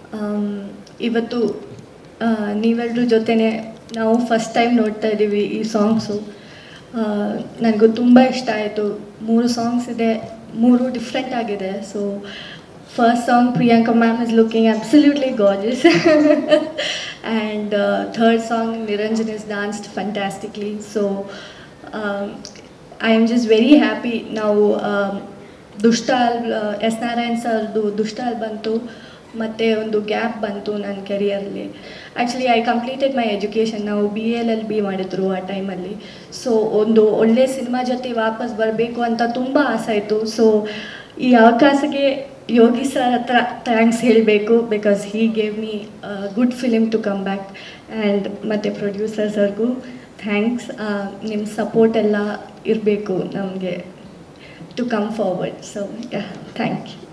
am, ಇವತ್ತು ಆ, ನೀವೆಲ್ಲರ ಜೊತೆನೆ ನಾವು ಫಸ್ಟ್ ಟೈಮ್ ನೋಡ್ತಾ ಇದ್ದೀವಿ ಈ ಸಾಂಗ್ಸು ನನಗೂ ತುಂಬ ಇಷ್ಟ ಆಯಿತು ಮೂರು ಸಾಂಗ್ಸ್ ಇದೆ ಮೂರು ಡಿಫ್ರೆಂಟ್ ಆಗಿದೆ so first song Priyanka ma'am is looking absolutely gorgeous and third song Niranjan is danced fantastically so I am just very happy ನಾವು ಆಮ್, ದುಷ್ಟಾಲ್ ಎಸ್ ನಾರಾಯಣ್ ಸರ್ದು ದುಷ್ಟಾಲ್ ಬಂತು ಮತ್ತು ಒಂದು ಗ್ಯಾಪ್ ಬಂತು ನನ್ನ ಕೆರಿಯರಲ್ಲಿ actually I completed my education ನಾವು ಬಿ ಎಲ್ ಎಲ್ ಬಿ ಮಾಡಿದ್ರು ಆ ಟೈಮಲ್ಲಿ ಸೊ ಒಂದು ಒಳ್ಳೆ ಸಿನಿಮಾ ಜೊತೆ ವಾಪಸ್ ಬರಬೇಕು ಅಂತ ತುಂಬ ಆಸೆ ಇತ್ತು ಸೊ ಈ ಅವಕಾಶಕ್ಕೆ ಯೋಗಿ ಸರ್ ಹತ್ರ ಥ್ಯಾಂಕ್ಸ್ ಹೇಳಬೇಕು because he gave me good film to come back and ಮತ್ತು ಪ್ರೊಡ್ಯೂಸರ್ ಸರ್ಗೂ ಥ್ಯಾಂಕ್ಸ್ ನಿಮ್ಮ ಸಪೋರ್ಟ್ ಎಲ್ಲ ಇರಬೇಕು ನಮಗೆ to come forward so thank you